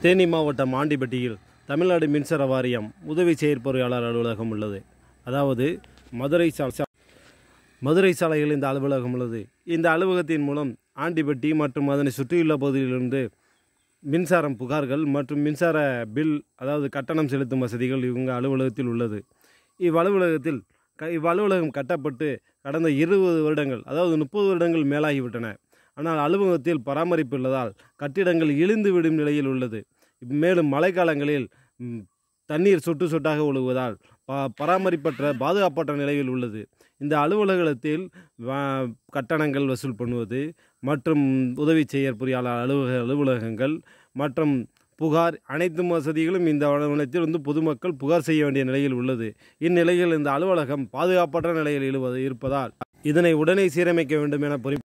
தேனி மாவட்டம் ஆண்டிப்பட்டியில் தமிழ்நாடு மின்சார வாரியம் உதவி செயற்பொறியாளர் அலுவலகம் உள்ளது அதாவது மதுரை சா- மதுரை சாலையில் இந்த அலுவலகம் உள்ளது இந்த அலுவலகத்தின் மூலம் ஆண்டிப்பட்டி மற்றும் அதனை சுற்றியுள்ள பகுதியிலிருந்து மின்சாரம் புகார்கள் மற்றும் மின்சார பில் அதாவது கட்டணம் செலுத்தும் வசதிகள் இவங்க அலுவலகத்தில் உள்ளது இவ்வலுவலகத்தில் க இவ்வலுவலகம் கட்டப்பட்டு கடந்த இருபது வருடங்கள் அதாவது முப்பது வருடங்கள் மேலாகிவிட்டன ஆனால் அலுவலகத்தில் பராமரிப்பு இல்லதால் கட்டிடங்கள் இழிந்து விடும் நிலையில் உள்ளது மேலும் மழைக்காலங்களில் ம், தண்ணீர் சொட்டு சொட்டாக ஒழுகுவதால் ப பராமரிப்பற்ற பாதுகாப்பற்ற நிலையில் உள்ளது இந்த அலுவலகத்தில் வ- கட்டணங்கள் வசூல் பண்ணுவது மற்றும் உதவி செயற்பொறியாளர் அலுவலக அலுவலகங்கள் மற்றும் புகார் அனைத்து வசதிகளும் இந்த அலுவலகத்தில் வந்து பொதுமக்கள் புகார் செய்ய வேண்டிய நிலையில் உள்ளது இந்நிலையில் இந்த அலுவலகம் பாதுகாப்பற்ற நிலையில் இழுவது இருப்பதால் இதனை உடனே சீரமைக்க வேண்டும் என பொறி